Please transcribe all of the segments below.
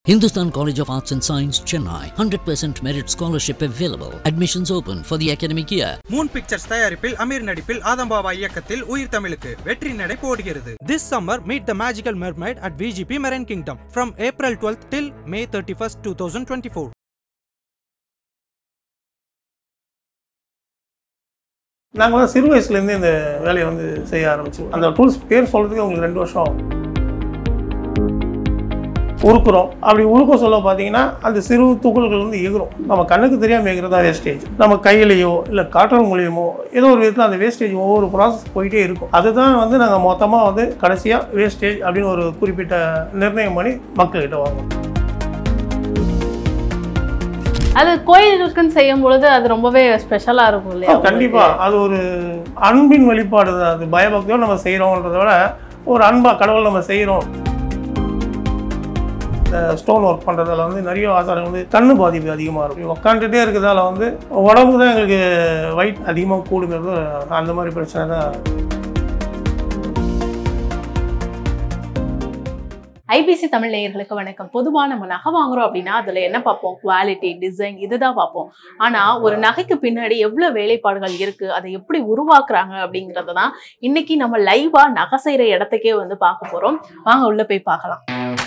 Hindustan College of Arts and Science, Chennai. 100% merit scholarship available. Admissions open for the academic year. Moon pictures தயாரிப்பில் அமீர் நடிப்பில் ஆதம்பாவா இயக்கத்தில் உயிர் தமிழுக்கு வெற்றி நடை போடுகிறது This summer meet the magical mermaid at VGP Marine Kingdom from April 12th till May 31st 2024 நாங்கள் வந்து சிறு வயசுலேருந்து இந்த வேலையை வந்து செய்ய ஆரம்பிச்சோம் அந்த டூல்ஸ் பேர் சொல்கிறதுக்கு உங்களுக்கு ரெண்டு வருஷம் ஆகும் உருக்குறோம் அப்படி உருக்க சொல்ல பார்த்தீங்கன்னா அந்த சிறு துகள்கள் வந்து எகுரும் நம்ம கண்ணுக்கு தெரியாமல் எகிறது தான் வேஸ்டேஜ் நம்ம கையிலையோ இல்லை காற்றல் மூலியமோ ஏதோ ஒரு விதத்தில் அந்த வேஸ்டேஜ் ஒவ்வொரு ப்ராசஸ் போயிட்டே இருக்கும் அதுதான் வந்து நாங்கள் மொத்தமாக வந்து கடைசியாக வேஸ்டேஜ் அப்படின்னு ஒரு குறிப்பிட்ட நிர்ணயம் பண்ணி மக்கள்கிட்ட வாங்குவோம் அது கோயிலுக்குன்னு செய்யும் பொழுது அது ரொம்பவே ஸ்பெஷலா இருக்கும் இல்லையா கண்டிப்பா அது ஒரு அன்பின் வெளிப்பாடு தான் அது பயபக்தியோடு நம்ம செய்கிறோன்றத விட ஒரு அன்பா கடவுள் நம்ம செய்கிறோம் இந்த ஸ்டோன் ஒர்க் பண்ணுறதால வந்து நிறைய ஆசாரம் வந்து கண்ணு பாதிப்பு அதிகமாக இருக்கும் உட்காந்துட்டே இருக்கிறதால வந்து உடம்பு தான் எங்களுக்கு வெயிட் அதிகமாக கூடுங்கிறது அந்த மாதிரி பிரச்சனை தான் ஐபிசி தமிழ் நேயர்களுக்கு வணக்கம் பொதுவாக நம்ம நகை வாங்குறோம் அப்படின்னா அதுல என்ன பார்ப்போம் குவாலிட்டி டிசைன் இதுதான் பார்ப்போம் ஆனா ஒரு நகைக்கு பின்னாடி எவ்வளவு வேலைப்பாடுகள் இருக்கு அதை எப்படி உருவாக்குறாங்க அப்படிங்கறத தான் இன்னைக்கு நம்ம லைவா நகை செய்யற இடத்துக்கே வந்து பார்க்க போறோம் வாங்க உள்ள போய் பார்க்கலாம்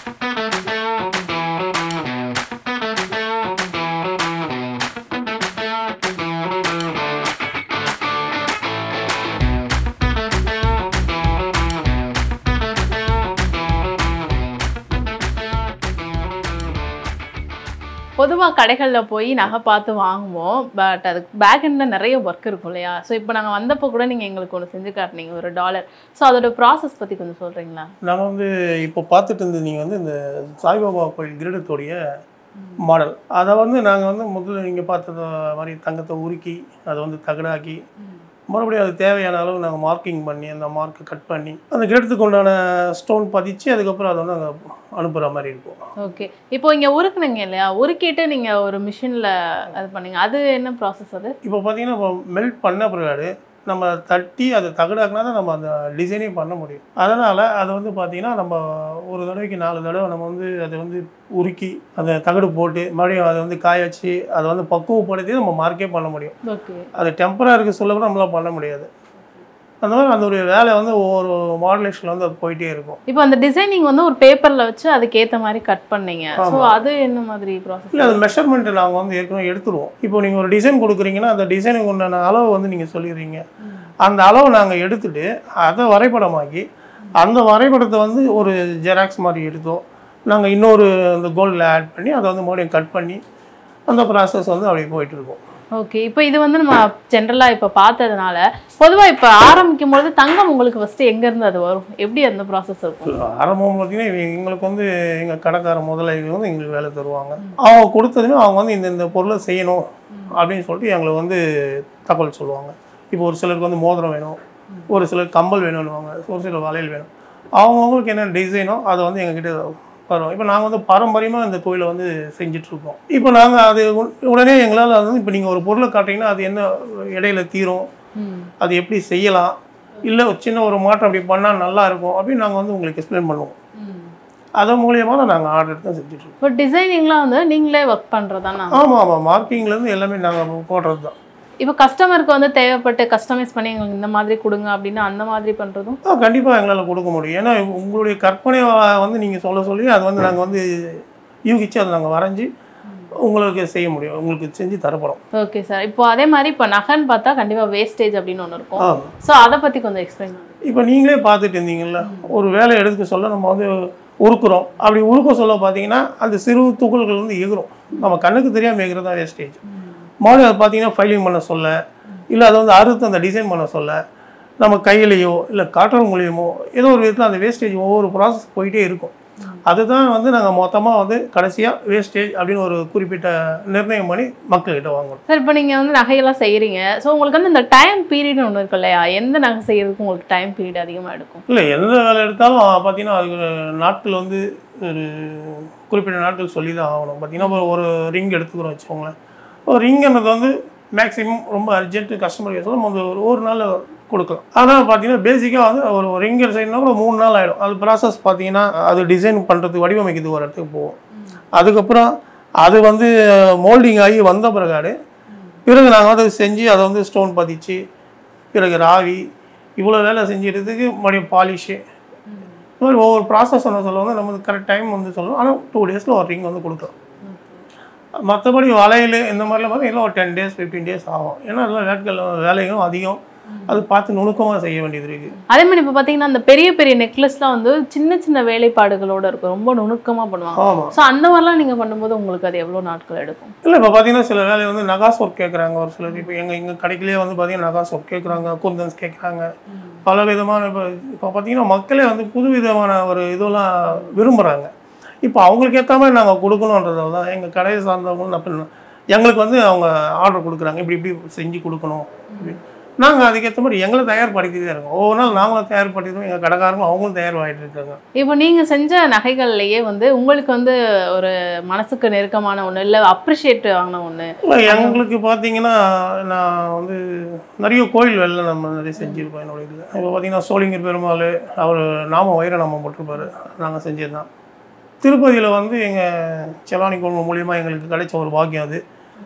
பொதுவாக கடைகளில் போய் நகை பார்த்து வாங்குவோம் பட் அதுக்கு பேக் எண்டில் நிறைய ஒர்க் இருக்கும் இல்லையா ஸோ இப்போ நாங்கள் வந்தப்போ கூட நீங்கள் எங்களுக்கு ஒன்று செஞ்சு காட்டினீங்க ஒரு டாலர் ஸோ அதோட ப்ராசஸ் பற்றி கொஞ்சம் சொல்கிறீங்களா நாங்கள் வந்து இப்போ பார்த்துட்டு இருந்தது நீங்கள் வந்து இந்த சாய்பாபா கோயில் கிரீடத்தோடைய மாடல் அதை வந்து நாங்கள் வந்து முதல்ல நீங்கள் பார்த்தது மாதிரி தங்கத்தை உருக்கி அதை வந்து தகடாக்கி மறுபடியும் அது தேவையான அளவு நாங்கள் மார்க்கிங் பண்ணி அந்த மார்க்கை கட் பண்ணி அந்த கிரீடத்துக்கு உண்டான ஸ்டோன் பதிச்சு அதுக்கப்புறம் அதை வந்து நாங்கள் அனுப்புகிற மாதிரி இருக்கும் ஓகே இப்போ இங்கே உருக்குனீங்க இல்லையா உருக்கிட்டு நீங்கள் ஒரு மிஷினில் அது பண்ணீங்க அது என்ன ப்ராசஸ் அது இப்போ பார்த்தீங்கன்னா இப்போ மெல்ட் பண்ண பிறகு நம்ம தட்டி அதை தகடாக்குனா தான் நம்ம அந்த டிசைனே பண்ண முடியும் அதனால் அது வந்து பார்த்திங்கன்னா நம்ம ஒரு தடவைக்கு நாலு தடவை நம்ம வந்து அதை வந்து உருக்கி அந்த தகடு போட்டு மறுபடியும் அதை வந்து காய வச்சு அதை வந்து பக்குவப்படுத்தி நம்ம மார்க்கே பண்ண முடியும் ஓகே அது டெம்பராக இருக்க சொல்ல கூட நம்மளால் பண்ண முடியாது அந்த மாதிரி அந்த ஒரு வேலை வந்து ஒவ்வொரு மாடுலேஷனில் வந்து அது போயிட்டே இருக்கும் இப்போ அந்த டிசைனிங் வந்து ஒரு பேப்பரில் வச்சு அதுக்கேற்ற மாதிரி கட் பண்ணீங்க ஸோ ஆமா. அது என்ன மாதிரி ப்ராசஸ் இல்லை அது மெஷர்மெண்ட்டு நாங்கள் வந்து ஏற்கனவே எடுத்துருவோம் இப்போ நீங்கள் ஒரு டிசைன் கொடுக்குறீங்கன்னா அந்த டிசைனுக்கு உண்டான அளவு வந்து நீங்கள் சொல்லிடுறீங்க அந்த அளவை நாங்கள் எடுத்துட்டு அதை வரைபடமாக்கி அந்த வரைபடத்தை வந்து ஒரு ஜெராக்ஸ் மாதிரி எடுத்தோம் நாங்கள் இன்னொரு அந்த கோல்டில் ஆட் பண்ணி அதை வந்து மறுபடியும் கட் பண்ணி அந்த ப்ராசஸ் வந்து அப்படியே போயிட்டு இருக்கும் ஓகே இப்போ இது வந்து நம்ம ஜென்ரலாக இப்போ பார்த்ததுனால பொதுவாக இப்போ ஆரம்பிக்கும் பொழுது தங்கம் உங்களுக்கு ஃபஸ்ட்டு எங்கேருந்து அது வரும் எப்படி அந்த ப்ராசஸ் இருக்கும் ஆரம்பம் பார்த்தீங்கன்னா இவங்க- எங்களுக்கு வந்து எங்கள் கடைக்கார முதலாளிகள் வந்து எங்களுக்கு வேலை தருவாங்க அவங்க கொடுத்ததுமே அவங்க வந்து இந்த இந்த பொருளை செய்யணும் அப்படின்னு சொல்லிட்டு எங்களுக்கு வந்து தகவல் சொல்லுவாங்க இப்போ ஒரு சிலருக்கு வந்து மோதிரம் வேணும் ஒரு சிலர் கம்பல் வேணும்னுவாங்க ஒரு சிலர் வளையல் வேணும் அவங்கவுங்களுக்கு என்ன டிசைனோ அதை வந்து எங்ககிட்ட வரும் இப்போ நாங்கள் வந்து பாரம்பரியமாக இந்த தொழிலை வந்து செஞ்சிட்ருக்கோம் இப்போ நாங்கள் அது உட- உடனே எங்களால் அது வந்து இப்போ நீங்கள் ஒரு பொருளை காட்டிங்கன்னா அது என்ன இடையில தீரும் ம் அது எப்படி செய்யலாம் இல்லை ஒரு சின்ன ஒரு மாற்றம் அப்படி பண்ணால் நல்லா இருக்கும் அப்படின்னு நாங்கள் வந்து உங்களுக்கு எக்ஸ்பிளைன் பண்ணுவோம் ம் அதன் மூலியமாக தான் நாங்கள் ஆர்டர் எடுத்து தான் செஞ்சுட்ருக்கோம் இப்போ டிசைனிங்லாம் வந்து நீங்களே ஒர்க் பண்ணுறதானா ஆமாம் ஆமாம் மார்க்கிங்லேருந்து எல்லாமே நாங்கள் போடுறது தான் இப்போ கஸ்டமருக்கு வந்து தேவைப்பட்டு கஸ்டமைஸ் பண்ணி எங்களுக்கு இந்த மாதிரி கொடுங்க அப்படின்னு அந்த மாதிரி பண்ணுறதும் ஆ கண்டிப்பாக எங்களால் கொடுக்க முடியும் ஏன்னா உங்களுடைய கற்பனை வந்து நீங்கள் சொல்ல சொல்லி அது வந்து நாங்கள் வந்து யூகிச்சு அதை நாங்கள் வரைஞ்சி உங்களுக்கு செய்ய முடியும் உங்களுக்கு செஞ்சு தரப்படும் ஓகே சார் இப்போ அதே மாதிரி இப்போ நகைன்னு பார்த்தா கண்டிப்பாக வேஸ்டேஜ் அப்படின்னு ஒன்று இருக்கும் ஆ ஸோ அதை பற்றி கொஞ்சம் எக்ஸ்பிளைன் பண்ணுங்க இப்போ நீங்களே பார்த்துட்டு இருந்தீங்கல்ல ஒரு வேலை எடுக்க சொல்ல நம்ம வந்து உருக்குறோம் அப்படி உருக்க சொல்ல பார்த்தீங்கன்னா அந்த சிறு துகள்கள் வந்து எகுரும் நம்ம கண்ணுக்கு தெரியாமல் எகிறது தான் வேஸ்டேஜ் மறுபடியும் அதை பார்த்தீங்கன்னா ஃபைலிங் பண்ண சொல்ல இல்லை அதை வந்து அறுத்து அந்த டிசைன் பண்ண சொல்ல நம்ம கையிலையோ இல்லை காற்றல் மூலியமோ ஏதோ ஒரு விதத்தில் அந்த வேஸ்டேஜ் ஒவ்வொரு ப்ராசஸ் போயிட்டே இருக்கும் அதுதான் வந்து நாங்கள் மொத்தமாக வந்து கடைசியாக வேஸ்டேஜ் அப்படின்னு ஒரு குறிப்பிட்ட நிர்ணயம் பண்ணி மக்கள்கிட்ட வாங்குறோம் சார் இப்போ நீங்கள் வந்து நகையெல்லாம் செய்கிறீங்க ஸோ உங்களுக்கு வந்து இந்த டைம் பீரியட் ஒன்று இருக்கு இல்லையா எந்த நகை செய்யறதுக்கு உங்களுக்கு டைம் பீரியட் அதிகமாக எடுக்கும் இல்லை எந்த வேலை எடுத்தாலும் பார்த்தீங்கன்னா அதுக்கு நாட்கள் வந்து ஒரு குறிப்பிட்ட நாட்கள் சொல்லி தான் ஆகணும் பார்த்தீங்கன்னா இப்போ ஒரு ரிங் எடுத்துக்கிறோம் வச்சுக்கோங்களேன் ஒரு ரிங்கிறது வந்து மேக்ஸிமம் ரொம்ப அர்ஜென்ட் கஸ்டமர் கேஸ் நம்ம வந்து ஒரு ஒரு நாள் கொடுக்கலாம் ஆனால் பார்த்தீங்கன்னா பேசிக்காக வந்து ஒரு ரிங்கர் செய்யணும்னா கூட மூணு நாள் ஆகிடும் அது ப்ராசஸ் பார்த்தீங்கன்னா அது டிசைன் பண்ணுறதுக்கு வடிவமைக்கிறதுக்கு ஒரு இடத்துக்கு போகும் அதுக்கப்புறம் அது வந்து மோல்டிங் ஆகி வந்த பிறகாடு பிறகு நாங்கள் வந்து செஞ்சு அதை வந்து ஸ்டோன் பதிச்சு பிறகு ராவி இவ்வளோ வேலை செஞ்சுறதுக்கு மறுபடியும் பாலிஷு இந்த மாதிரி ஒவ்வொரு ப்ராசஸ் என்ன சொல்லுவாங்க நம்ம கரெக்ட் டைம் வந்து சொல்லுவோம் ஆனால் டூ டேஸில் ஒரு ரிங் வந்து கொடுக்குறோம் மற்றபடி வளையல் இந்த மாதிரிலாம் பார்த்தீங்கன்னா ஒரு டென் டேஸ் ஃபிஃப்டீன் டேஸ் ஆகும் ஏன்னா அதெல்லாம் வேட்கள் வேலையும் அதிகம் அது பார்த்து நுணுக்கமாக செய்ய வேண்டியது இருக்குது அதே மாதிரி இப்போ பார்த்தீங்கன்னா அந்த பெரிய பெரிய நெக்லஸ்லாம் வந்து சின்ன சின்ன வேலைப்பாடுகளோட இருக்கும் ரொம்ப நுணுக்கமா பண்ணுவாங்க ஆமாம் ஸோ அந்த மாதிரிலாம் நீங்க பண்ணும்போது உங்களுக்கு அது எவ்வளவு நாட்கள் எடுக்கும் இல்லை இப்போ பார்த்தீங்கன்னா சில வேலை வந்து நகாஸ் ஒர்க் கேட்குறாங்க ஒரு சிலர் இப்போ எங்கள் எங்கள் கடைக்கிலேயே வந்து பார்த்தீங்கன்னா நகாஸ் ஒர்க் கேட்குறாங்க குந்தன்ஸ் கேட்குறாங்க பல விதமான இப்போ இப்போ பார்த்தீங்கன்னா மக்களே வந்து புது விதமான ஒரு இதெல்லாம் விரும்புகிறாங்க இப்போ அவங்களுக்கு ஏற்ற மாதிரி நாங்கள் கொடுக்கணுன்றதால தான் எங்கள் கடையை சார்ந்தவங்களும் நான் பண்ண- எங்களுக்கு வந்து அவங்க ஆர்டர் கொடுக்குறாங்க இப்படி இப்படி செஞ்சு கொடுக்கணும் நாங்கள் அதுக்கேற்ற மாதிரி எங்களை தயார்படுத்திட்டே இருக்கோம் ஒவ்வொரு நாள் நாங்களும் தயார்படுத்திடுவோம் எங்கள் கடைக்காரங்களும் அவங்களும் தயார்பாகிட்டு இருக்காங்க இப்போ நீங்க செஞ்ச நகைகள்லயே வந்து உங்களுக்கு வந்து ஒரு மனசுக்கு நெருக்கமான ஒண்ணு இல்ல அப்ரிஷியேட் ஆன ஒண்ணு இல்லை எங்களுக்கு பார்த்தீங்கன்னா நான் வந்து நிறைய கோயில் வேலை நம்ம நிறைய செஞ்சுருக்கோம் என்னோட இதில் இப்போ பார்த்தீங்கன்னா சோழிங்கர் பெருமாள் அவர் நாம வைர நாமம் போட்டிருப்பாரு நாங்கள் செஞ்சது தான் திருப்பதியில் வந்து எங்கள் செலானி குடும்பம் மூலியமாக எங்களுக்கு கிடைச்ச ஒரு பாக்கியம் அது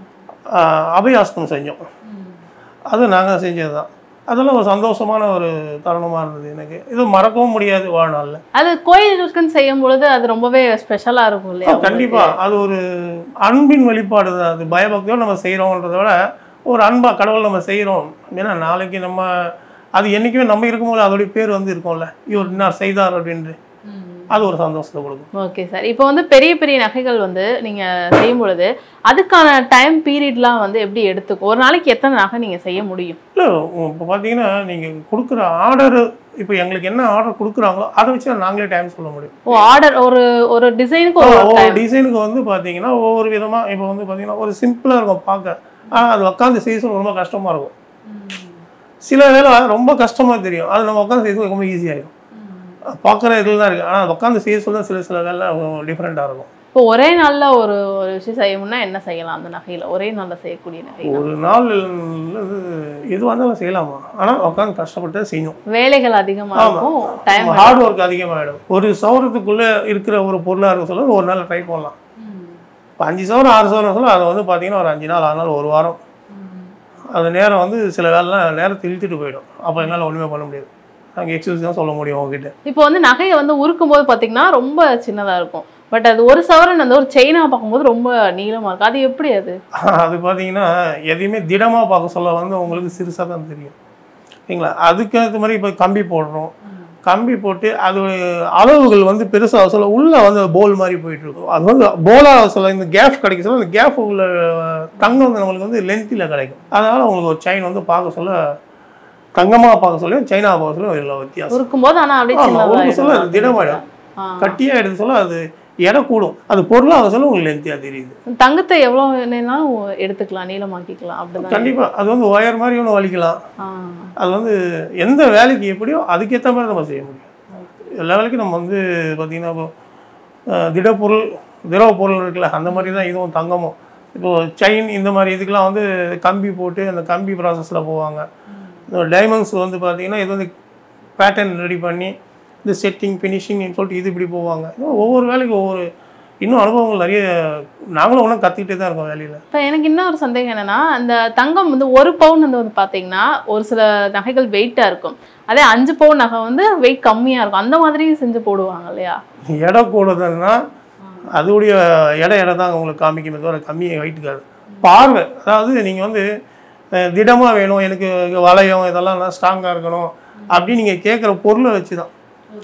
ஆஹ் அபயாஸ்தம் செஞ்சோம் அது நாங்கள் செஞ்சது தான் அதெல்லாம் ஒரு சந்தோஷமான ஒரு தருணமாக இருந்தது எனக்கு இது மறக்கவும் முடியாது வாழ்நாளில் அது கோயிலுக்குன்னு செய்யும் பொழுது அது ரொம்பவே ஸ்பெஷலா இருக்கும் இல்லையா உங்களுக்கு? கண்டிப்பா அது ஒரு அன்பின் வெளிப்பாடு தான் அது பயபக்தியோடு நம்ம செய்கிறோன்றத விட ஒரு அன்பா கடவுள் நம்ம செய்கிறோம் ஏன்னா நாளைக்கு நம்ம அது என்றைக்குமே நம்ம இருக்கும்போது அதோடைய பேர் வந்து இருக்கும்ல இவர் இன்னார் செய்தார் அப்படின்ட்டு அது ஒரு சந்தோஷத்தை கொடுக்கும் ஓகே சார் இப்போ வந்து பெரிய பெரிய நகைகள் வந்து நீங்க செய்யும் பொழுது அதுக்கான டைம் பீரியட்லாம் வந்து எப்படி எடுத்துக்கும் ஒரு நாளைக்கு எத்தனை நகை நீங்க செய்ய முடியும் இல்லை இப்போ பார்த்தீங்கன்னா நீங்கள் கொடுக்குற ஆர்டர் இப்போ எங்களுக்கு என்ன ஆர்டர் கொடுக்குறாங்களோ அதை வச்சு தான் நாங்களே டைம் சொல்ல முடியும் ஓ ஆர்டர் ஒரு ஒரு டிசைனுக்கு ஒரு ஒவ்வொரு time. டிசைனுக்கு வந்து பார்த்தீங்கன்னா ஒவ்வொரு விதமாக இப்போ வந்து பார்த்தீங்கன்னா ஒரு சிம்பிளாக இருக்கும் பார்க்க ஆனால் அது உட்காந்து செய்ய சொல்ல ரொம்ப கஷ்டமாக இருக்கும் சில வேலை ரொம்ப கஷ்டமாக தெரியும் அது நம்ம உட்காந்து செய்ய சொல்ல ரொம்ப ஈஸியாகிடும் பார்க்குற இதில் தான் இருக்குது ஆனால் உட்காந்து செய்ய சொல்ல சில சில வேலை டிஃப்ரெண்ட்டாக இருக்கும் இப்போ ஒரே நாள்ல ஒரு ஒரு விஷயம் செய்யணும்னா என்ன செய்யலாம் அந்த நகையில ஒரே நாள்ல செய்யக்கூடிய நகை ஒரு நாள் வந்து எதுவாக இருந்தாலும் செய்யலாமா ஆனால் உட்காந்து கஷ்டப்பட்டு செய்யணும் வேலைகள் அதிகமா ஆமா. இருக்கும் டைம் ஹார்ட் ஒர்க் அதிகமாகிடும் ஒரு சவரத்துக்குள்ளே இருக்கிற ஒரு பொருளாக இருக்க சொல்ல ஒரு நாள் ட்ரை பண்ணலாம் இப்போ அஞ்சு சவரம் ஆறு சவரம் சொல்ல அதை வந்து பார்த்தீங்கன்னா ஒரு அஞ்சு நாள் ஆறு நாள் ஒரு வாரம் அது நேரம் வந்து சில வேலைலாம் நேரத்தை இழுத்துட்டு போயிடும் அப்போ என்னால் ஒன்றுமே பண்ண முடியாது நாங்கள் எக்ஸ்கியூஸ் தான் சொல்ல முடியும் உங்ககிட்ட இப்போ வந்து நகையை வந்து உருக்கும் போது பாத்தீங்கன்னா ரொம்ப சின்னதா இருக்கும் பட் அது ஒரு சவரன் அந்த ஒரு செயினா பார்க்கும்போது ரொம்ப நீளமா இருக்கும் அது எப்படி அது அது பார்த்தீங்கன்னா எதையுமே திடமாக பார்க்க சொல்ல வந்து உங்களுக்கு சிறுசாக தான் தெரியும் சரிங்களா அதுக்கேற்ற மாதிரி இப்போ கம்பி போடுறோம் கம்பி போட்டு அது அளவுகள் வந்து பெருசாக சொல்ல உள்ளே வந்து போல் மாதிரி போயிட்டு இருக்கும் அது வந்து போலாக சொல்ல இந்த கேப் கிடைக்க சொல்ல அந்த கேப் உள்ள தங்கம் வந்து நம்மளுக்கு வந்து லென்த்தில் கிடைக்கும் அதனால் உங்களுக்கு ஒரு செயின் வந்து பார்க்க சொல்ல தங்கமாக பார்க்க சொல்ல சைனா பார்க்க சொல்ல இதில் வித்தியாசம் உருக்கும் போது ஆனா அப்படியே ஆமாம் ஒரு சொல்ல அது சின்னதா திடமாயிடும் கட்டியாக எடுத்து சொல்ல அது எடை கூடும் அது பொருளாக சொல்ல உங்களுக்கு லென்த்தியாக தெரியுது தங்கத்தை எவ்வளவு வேணாலும் எடுத்துக்கலாம் நீளமாக்கிக்கலாம் அப்படிதான் கண்டிப்பாக அது வந்து ஒயர் மாதிரி ஒன்று வலிக்கலாம் ஆ. அது வந்து எந்த வேலைக்கு எப்படியோ அதுக்கேற்ற மாதிரி நம்ம செய்ய முடியும் எல்லா வேலைக்கும் நம்ம வந்து பார்த்திங்கன்னா இப்போ அஹ், திடப்பொருள் திரவ பொருள் இருக்குல்ல அந்த மாதிரி தான் இதுவும் தங்கமும் இப்போ செயின் இந்த மாதிரி இதுக்கெலாம் வந்து கம்பி போட்டு அந்த கம்பி ப்ராசஸில் போவாங்க இந்த டைமண்ட்ஸ் வந்து பார்த்திங்கன்னா இது வந்து பேட்டர்ன் ரெடி பண்ணி இந்த செட்டிங் ஃபினிஷிங்னு சொல்லிட்டு இது இப்படி போவாங்க இது ஒவ்வொரு வேலைக்கும் ஒவ்வொரு இன்னும் அனுபவங்கள் நிறைய நாங்களும் ஒன்றும் கற்றுக்கிட்டே தான் இருக்கோம் வேலையில் இப்போ எனக்கு இன்னொரு சந்தேகம் என்னன்னா அந்த தங்கம் வந்து ஒரு பவுன் வந்து வந்து பார்த்தீங்கன்னா ஒரு சில நகைகள் வெயிட்டாக இருக்கும் அதே அஞ்சு பவுன் நகை வந்து வெயிட் கம்மியாக இருக்கும் அந்த மாதிரி செஞ்சு போடுவாங்க இல்லையா எடை கூடுதல்னா அதோடைய எடை எடை தான் உங்களுக்கு காமிக்குமே தவிர கம்மியாக வெயிட்டுக்காது பார்வை அதாவது நீங்கள் வந்து திடமாக வேணும் எனக்கு வளையம் இதெல்லாம் நல்லா ஸ்ட்ராங்காக இருக்கணும் அப்படின்னு நீங்கள் கேட்குற பொருளை வச்சு தான்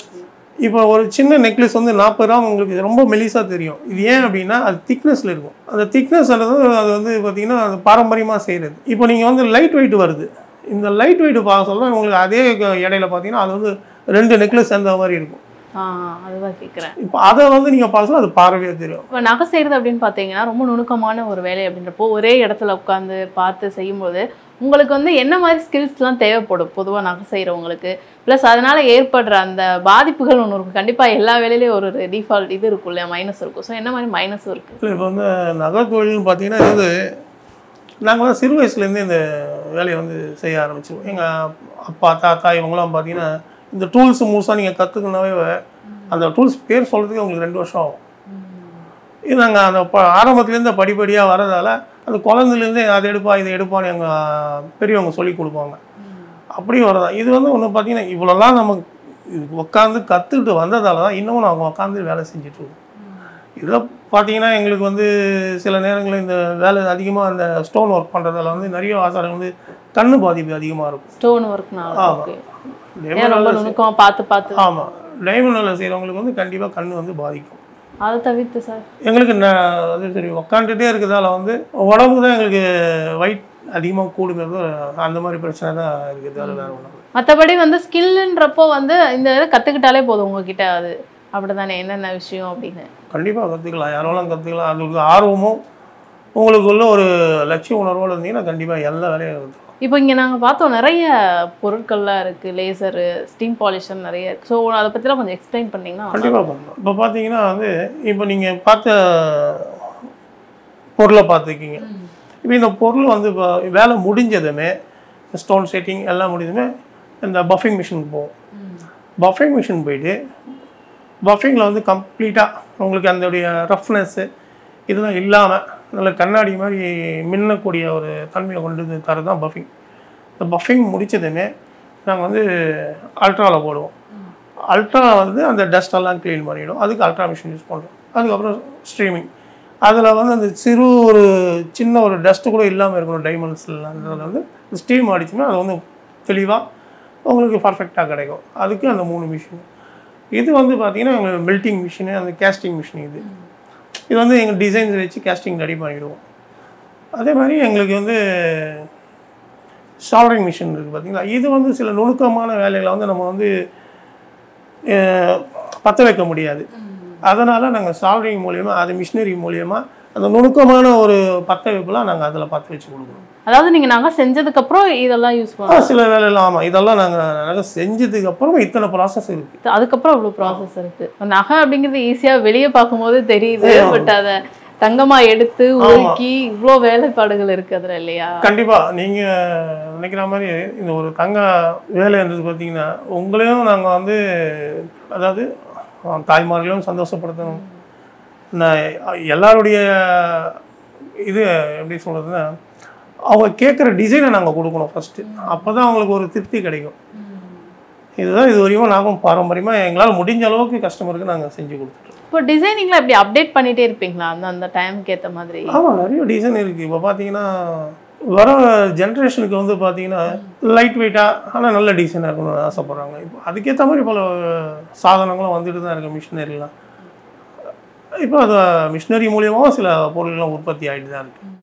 இப்போ ஒரு சின்ன நெக்லஸ் வந்து நாற்பது கிராம் உங்களுக்கு ரொம்ப மெலிசாக தெரியும் இது ஏன் அப்படின்னா அது திக்னஸில் இருக்கும் அந்த திக்னஸ்ன்றது அது வந்து பார்த்தீங்கன்னா அது பாரம்பரியமாக செய்கிறது இப்போ நீங்கள் வந்து லைட் வெயிட் வருது இந்த லைட் வெயிட் பார்க்க சொல்ல உங்களுக்கு அதே இடையில பார்த்தீங்கன்னா அது வந்து ரெண்டு நெக்லஸ் சேர்ந்த மாதிரி இருக்கும் ஆ அதுதான் கேட்குறேன் இப்போ அதை வந்து நீங்கள் பார்க்கலாம் அது பார்வையாக தெரியும் இப்போ நகை செய்கிறது அப்படின்னு பார்த்தீங்கன்னா ரொம்ப நுணுக்கமான ஒரு வேலை அப்படின்றப்போ ஒரே இடத்துல உட்காந்து பார்த்து செய்யும்போது உங்களுக்கு வந்து என்ன மாதிரி ஸ்கில்ஸ்லாம் தேவைப்படும் பொதுவாக நகை செய்கிறவங்களுக்கு ப்ளஸ் அதனால் ஏற்படுற அந்த பாதிப்புகள் ஒன்று இருக்கும் கண்டிப்பாக எல்லா வேலையிலையும் ஒரு டிஃபால்ட் இது இருக்கும் இல்லையா மைனஸ் இருக்கும் ஸோ என்ன மாதிரி மைனஸும் இருக்குது இல்லை இப்போ வந்து நகை தொழில்னு பார்த்தீங்கன்னா இது வந்து நாங்களாம் சிறு வயசுலேருந்து இந்த வேலையை வந்து செய்ய ஆரம்பிச்சிருவோம் எங்கள் அப்பா தாத்தா இவங்களாம் பார்த்தீங்கன்னா இந்த டூல்ஸ் முழுசாக நீங்கள் கற்றுக்கனாவே அந்த டூல்ஸ் பேர் சொல்கிறதுக்கு உங்களுக்கு ரெண்டு வருஷம் ஆகும் இது நாங்கள் அந்த ப ஆரம்பத்துலேருந்து படிப்படியாக வரதால அந்த குழந்தைலேருந்தே அதை எடுப்பா இதை எடுப்பான்னு எங்கள் பெரியவங்க சொல்லி கொடுப்பாங்க அப்படியும் வரதா இது வந்து ஒன்று பார்த்தீங்கன்னா இவ்வளோலாம் நம்ம உட்காந்து கற்றுக்கிட்டு வந்ததால தான் இன்னமும் நாங்கள் உட்காந்து வேலை செஞ்சுட்ருக்கோம் இதில் பார்த்தீங்கன்னா எங்களுக்கு வந்து சில நேரங்களில் இந்த வேலை அதிகமாக அந்த ஸ்டோன் ஒர்க் பண்ணுறதால வந்து நிறைய ஆசாரம் வந்து கண்ணு பாதிப்பு அதிகமாக இருக்கும் ஸ்டோன் ஒர்க்னால ஆமா. ஓகே ஏன் ரொம்ப நுணுக்கமா பார்த்து பார்த்து ஆமாம் டைமண்ட் வேலை செய்கிறவங்களுக்கு வந்து கண்டிப்பாக கண்ணு வந்து பாதிக்கும் அதை தவிர்த்து சார் எங்களுக்கு ந அது சரி உக்காந்துட்டே இருக்கிறதால வந்து உடம்பு தான் எங்களுக்கு weight அதிகமாக கூடுங்கிறது அந்த மாதிரி பிரச்சனை தான் இருக்குது அது வேறு ஒன்றும் மற்றபடி வந்து ஸ்கில்ன்றப்போ வந்து இந்த இதை கற்றுக்கிட்டாலே போதும் உங்ககிட்ட அது அப்படிதானே என்னென்ன விஷயம் அப்படின்னு கண்டிப்பாக கற்றுக்கலாம் யாராலும் கற்றுக்கலாம் அது ஒரு ஆர்வமும் உங்களுக்குள்ள ஒரு லட்சிய உணர்வோடு இருந்தீங்கன்னா கண்டிப்பாக எல்லா வேலையும் கற்றுக்கலாம் இப்போ இங்கே நாங்கள் பார்த்தோம் நிறைய பொருட்கள்லாம் இருக்குது லேசரு ஸ்டீம் பாலிஷர் நிறைய இருக்கு ஸோ அதை பற்றிலாம் கொஞ்சம் எக்ஸ்பிளைன் பண்ணிங்கன்னா கண்டிப்பாக பண்ணலாம் இப்போ பார்த்தீங்கன்னா வந்து இப்போ நீங்கள் பார்த்த பொருளை பார்த்துருக்கீங்க இப்போ இந்த பொருள் வந்து இப்போ வேலை முடிஞ்சதுமே ஸ்டோன் செட்டிங் எல்லாம் முடிஞ்சதுமே இந்த பஃபிங் மிஷினுக்கு போகும் பஃபிங் மிஷின் போயிட்டு பஃபிங்கில் வந்து கம்ப்ளீட்டாக உங்களுக்கு அதோடைய ரஃப்னஸ்ஸு இதெல்லாம் இல்லாமல் நல்ல கண்ணாடி மாதிரி மின்னக்கூடிய ஒரு தன்மையை கொண்டு வந்து தரது தான் பஃபிங் இந்த பஃபிங் முடிச்சதுமே நாங்கள் வந்து அல்ட்ராவில் போடுவோம் அல்ட்ரா வந்து அந்த டஸ்ட் எல்லாம் க்ளீன் பண்ணிடும் அதுக்கு அல்ட்ரா மிஷின் யூஸ் பண்ணுறோம் அதுக்கப்புறம் ஸ்ட்ரீமிங் அதில் வந்து அந்த சிறு ஒரு சின்ன ஒரு டஸ்ட்டு கூட இல்லாமல் இருக்கணும் டைமண்ட்ஸில் அதில் வந்து ஸ்டீம் அடிச்சுன்னா அது வந்து தெளிவாக உங்களுக்கு பர்ஃபெக்டாக கிடைக்கும் அதுக்கு அந்த மூணு மிஷின் இது வந்து பார்த்தீங்கன்னா எங்களுக்கு மெல்ட்டிங் மிஷினு அந்த கேஸ்டிங் மிஷின் இது இது வந்து எங்கள் டிசைன்ஸ் வச்சு கேஸ்டிங் ரெடி பண்ணிவிடுவோம் அதே மாதிரி எங்களுக்கு வந்து சால்ரிங் மிஷின் இருக்குது பார்த்தீங்களா இது வந்து சில நுணுக்கமான வேலைகளை வந்து நம்ம வந்து அஹ், பற்ற வைக்க முடியாது அதனால் நாங்கள் சால்ரிங் மூலியமாக அது மிஷினரி மூலியமாக அந்த நுணுக்கமான ஒரு பற்ற வைப்புலாம் நாங்கள் அதில் பற்ற வச்சு கொடுக்குறோம் அதாவது நீங்கள் நாங்கள் செஞ்சதுக்கப்புறம் இதெல்லாம் யூஸ் ஆ, பண்ணுவோம் சில வேலையெல்லாம் ஆமாம் இதெல்லாம் நாங்கள் நாங்கள் செஞ்சதுக்கு அப்புறம் இத்தனை ப்ராசஸ் இருக்குது அதுக்கப்புறம் இவ்வளோ ப்ராசஸ் இருக்குது நகை அப்படிங்கிறது ஈஸியாக வெளியே பார்க்கும்போது தெரியுது பட் அதை தங்கமா எடுத்து உருக்கி இவ்வளோ வேலைப்பாடுகள் இருக்கு அதுல இல்லையா கண்டிப்பாக நீங்கள் நினைக்கிற மாதிரி இந்த ஒரு தங்க வேலைன்றது பார்த்தீங்கன்னா உங்களையும் நாங்கள் வந்து அதாவது அஹ், தாய்மார்களையும் சந்தோஷப்படுத்தணும் நான் எல்லாருடைய இது எப்படி சொல்கிறதுன்னா அவங்க கேட்குற டிசைனை நாங்கள் கொடுக்கணும் ஃபஸ்ட்டு அப்போ தான் அவங்களுக்கு ஒரு திருப்தி கிடைக்கும் இதுதான் இது வரையும் நாங்களும் பாரம்பரியமாக எங்களால் முடிஞ்ச அளவுக்கு கஸ்டமருக்கு நாங்கள் செஞ்சு கொடுத்துட்ருக்கோம் இப்போ டிசைனிங்ல எப்படி அப்டேட் பண்ணிட்டே இருப்பீங்களா அந்த அந்த டைம்க்கு ஏத்த மாதிரி ஆமாம் நிறைய டிசைன் இருக்குது இப்போ பார்த்தீங்கன்னா வர ஜென்ரேஷனுக்கு வந்து பார்த்தீங்கன்னா லைட் வெயிட்டாக ஆனால் நல்ல டிசைனாக இருக்கணும்னு ஆசைப்பட்றாங்க இப்போ அதுக்கேற்ற மாதிரி பல சாதனங்களும் வந்துட்டு தான் இருக்குது மிஷினரிலாம் இப்போ அது மிஷினரி மூலியமாகவும் சில பொருள்கள்லாம் உற்பத்தி ஆகிட்டு தான் இருக்குது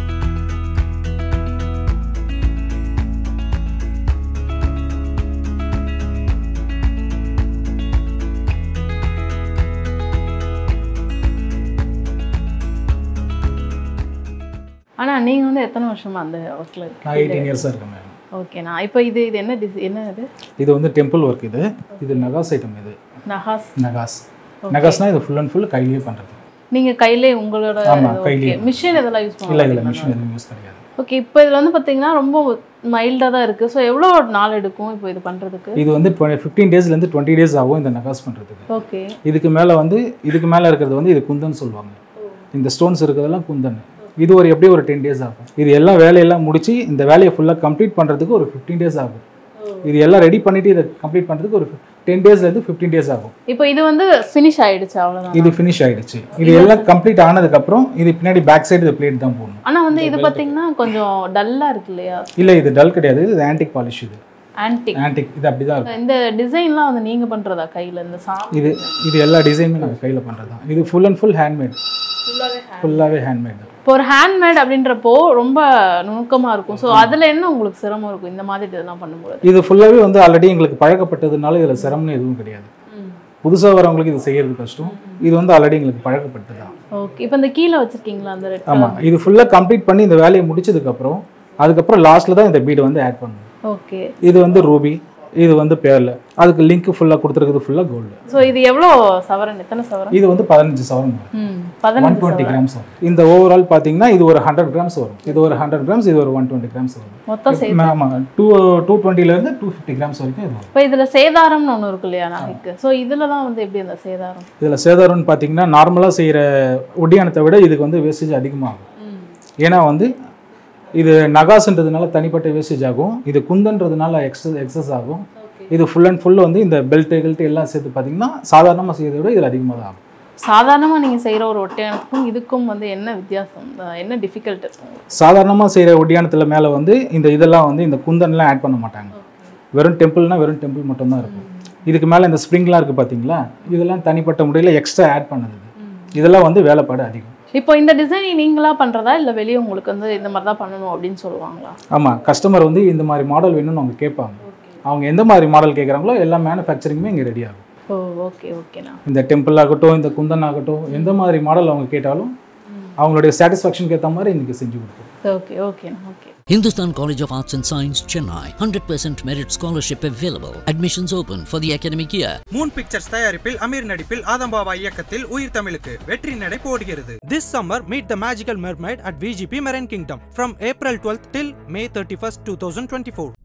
ஆனா நீங்க வந்து எத்தனை வருஷமா அந்த ஒர்க்ல நான் எயிட்டீன் இயர்ஸாக இருக்கேன் மேம் ஓகேண்ணா இப்போ இது இது என்ன டிஸ் என்ன இது இது வந்து டெம்பிள் ஒர்க் இது இது நகாஸ் ஐட்டம் இது நகாஸ் நகாஸ் நகாஸ்னா இது ஃபுல் அண்ட் ஃபுல் கையிலேயே பண்ணுறது நீங்க கையிலே உங்களோட ஆமா, கையிலேயே. மிஷின் இதெல்லாம் யூஸ் இல்லை பண்ணுவீங்களா இதில் மிஷின் எதுவும் யூஸ் கிடையாது ஓகே இப்போ இதுல வந்து பாத்தீங்கன்னா ரொம்ப மைல்டா தான் இருக்கு ஸோ எவ்வளோ நாள் எடுக்கும் இப்போ இது பண்றதுக்கு இது வந்து ஃபிஃப்டீன் டேஸ்லேருந்து டுவெண்ட்டி டேஸ் ஆகும் இந்த நகாஸ் பண்ணுறதுக்கு ஓகே இதுக்கு மேலே வந்து இதுக்கு மேலே இருக்கிறது வந்து இது குந்தன் சொல்லுவாங்க இந்த ஸ்டோன்ஸ் இருக்கிறதெல்லாம் குந்தன் இது ஒரு எப்படி ஒரு டென் டேஸ் ஆகும் இது எல்லாம் வேலையெல்லாம் முடிச்சு இந்த வேலையை ஃபுல்லாக கம்ப்ளீட் பண்ணுறதுக்கு ஒரு ஃபிஃப்டீன் டேஸ் ஆகும் இது எல்லாம் ரெடி பண்ணிட்டு இதை கம்ப்ளீட் பண்ணுறதுக்கு ஒரு டென் டேஸ்லேருந்து ஃபிஃப்டீன் டேஸ் ஆகும் இப்போ இது வந்து ஃபினிஷ் ஆயிடுச்சு அவ்வளவுதான் இது ஃபினிஷ் ஆயிடுச்சு இது எல்லாம் கம்ப்ளீட் ஆனதுக்கப்புறம் இது பின்னாடி பேக் சைடு இந்த பிளேட் தான் போடணும் ஆனா வந்து இது பாத்தீங்கன்னா கொஞ்சம் டல்லா இருக்கு இல்லையா இல்லை இது டல் கிடையாது இது ஆன்டிக் பாலிஷ் இது ஆன்டிக் ஆன்டிக் இது அப்படி தான் இருக்கும் இந்த டிசைன்லாம் வந்து நீங்க பண்றதா கையில இந்த சா இது இது எல்லா டிசைனுமே நாங்கள் கையில் பண்ணுறது தான் இது ஃபுல் அண்ட் ஃபுல் ஹேண்ட்மேட் ஃபுல்லாகவே ஹேண்ட்மேட் தான் இப்போ ஒரு ஹேண்ட்மேட் அப்படின்றப்போ ரொம்ப நுணுக்கமா இருக்கும் ஸோ அதுல என்ன உங்களுக்கு சிரமம் இருக்கும் இந்த மாதிரி இதெல்லாம் பண்ணும்போது இது ஃபுல்லாகவே வந்து ஆல்ரெடி எங்களுக்கு பழக்கப்பட்டதுனால இதில் சிரமம்னு எதுவும் கிடையாது புதுசாக வரவங்களுக்கு இது செய்யறது கஷ்டம் இது வந்து ஆல்ரெடி எங்களுக்கு பழக்கப்பட்டது தான் ஓகே இப்போ இந்த கீழே வச்சிருக்கீங்களா அந்த ரெட் ஆமாம் இது ஃபுல்லாக கம்ப்ளீட் பண்ணி இந்த வேலையை முடிச்சதுக்கப்புறம் அதுக்கப்புறம் லாஸ்ட்டில் தான் இந்த பீடை வந்து ஆட் பண்ணணும் ஓகே இது வந்து ரூபி இது வந்து பேர்ல அதுக்கு லிங்க் ஃபுல்லாக கொடுத்துருக்குது ஃபுல்லாக கோல்டு ஸோ இது எவ்வளோ சவரன் எத்தனை சவரன் இது வந்து பதினஞ்சு சவரன் வரும் ம் ஒன் பதினஞ்சு டுவெண்ட்டி சவரன் கிராம்ஸ் வரும் இந்த ஓவரால் பார்த்தீங்கன்னா இது ஒரு ஹண்ட்ரட் கிராம்ஸ் வரும் இது ஒரு ஹண்ட்ரட் கிராம்ஸ் இது ஒரு ஒன் டுவெண்ட்டி கிராம்ஸ் வரும் மொத்தம் சேர்த்து ஆமாம் டூ டூ டுவெண்ட்டிலேருந்து டூ ஃபிஃப்டி கிராம்ஸ் வரைக்கும் இது வரும் இப்போ இதுல சேதாரம்னு ஒண்ணு இருக்கு இல்லையா நகைக்கு ஸோ இதுல தான் வந்து எப்படி அந்த சேதாரம் இதில் சேதாரம்னு பார்த்தீங்கன்னா நார்மலாக செய்கிற ஒடியானத்தை விட இதுக்கு வந்து வேஸ்டேஜ் அதிகமாகும் ஏன்னா வந்து இது நகாசுன்றதுனால தனிப்பட்ட வேஸ்டேஜ் ஆகும் இது குந்தன்றதுனால எக்ஸஸ் எக்ஸஸ் ஆகும் இது ஃபுல் அண்ட் ஃபுல் வந்து இந்த பெல்ட்டு கில்ட்டு எல்லாம் சேர்த்து பார்த்தீங்கன்னா சாதாரணமாக செய்யறதை விட இதில் அதிகமாக தான் ஆகும் சாதாரணமா நீங்க செய்யற ஒரு ஒட்டையானத்துக்கும் இதுக்கும் வந்து என்ன வித்தியாசம் அஹ் என்ன டிஃபிகல்ட் இருக்கும் சாதாரணமாக செய்கிற ஒடியானத்தில் மேலே வந்து இந்த இதெல்லாம் வந்து இந்த குந்தன்லாம் ஆட் பண்ண மாட்டாங்க வெறும் டெம்பிள்னா வெறும் டெம்பிள் மட்டும்தான் இருக்கும் இதுக்கு மேலே இந்த ஸ்ப்ரிங்லாம் இருக்குது பார்த்தீங்களா இதெல்லாம் தனிப்பட்ட முறையில் எக்ஸ்ட்ரா ஆட் பண்ணுது இதெல்லாம் வந்து வேலைப்பாடு அதிகம் இப்போ இந்த டிசைன் நீங்களா பண்றதா இல்ல வெளியே உங்களுக்கு வந்து இந்த மாதிரி தான் பண்ணணும் அப்படின்னு சொல்லுவாங்களா ஆமாம் கஸ்டமர் வந்து இந்த மாதிரி மாடல் வேணும்னு அவங்க கேட்பாங்க அவங்க எந்த மாதிரி மாடல் கேட்குறாங்களோ எல்லா மேனுஃபேக்சரிங்குமே இங்கே ரெடி ஆகும் ஓ ஓகே ஓகேண்ணா இந்த டெம்பிள் ஆகட்டும் இந்த குந்தன் ஆகட்டும் எந்த மாதிரி மாடல் அவங்க கேட்டாலும் அவங்களுடைய சாட்டிஸ்ஃபேக்ஷனுக்கு ஏற்ற மாதிரி இன்றைக்கி செஞ்சு கொடுப்போம் ஓகே ஓகேண்ணா okay Hindustan College of Arts and Science, Chennai. 100% merit scholarship available. Admissions open for the academic year. Moon pictures தயாரிப்பில் அமீர் நடிப்பில் ஆதம்பாவா இயக்கத்தில் உயிர் தமிழுக்கு வெற்றி நடை போடுகிறது This summer meet the magical mermaid at VGP Marine Kingdom from April 12th till May 31st 2024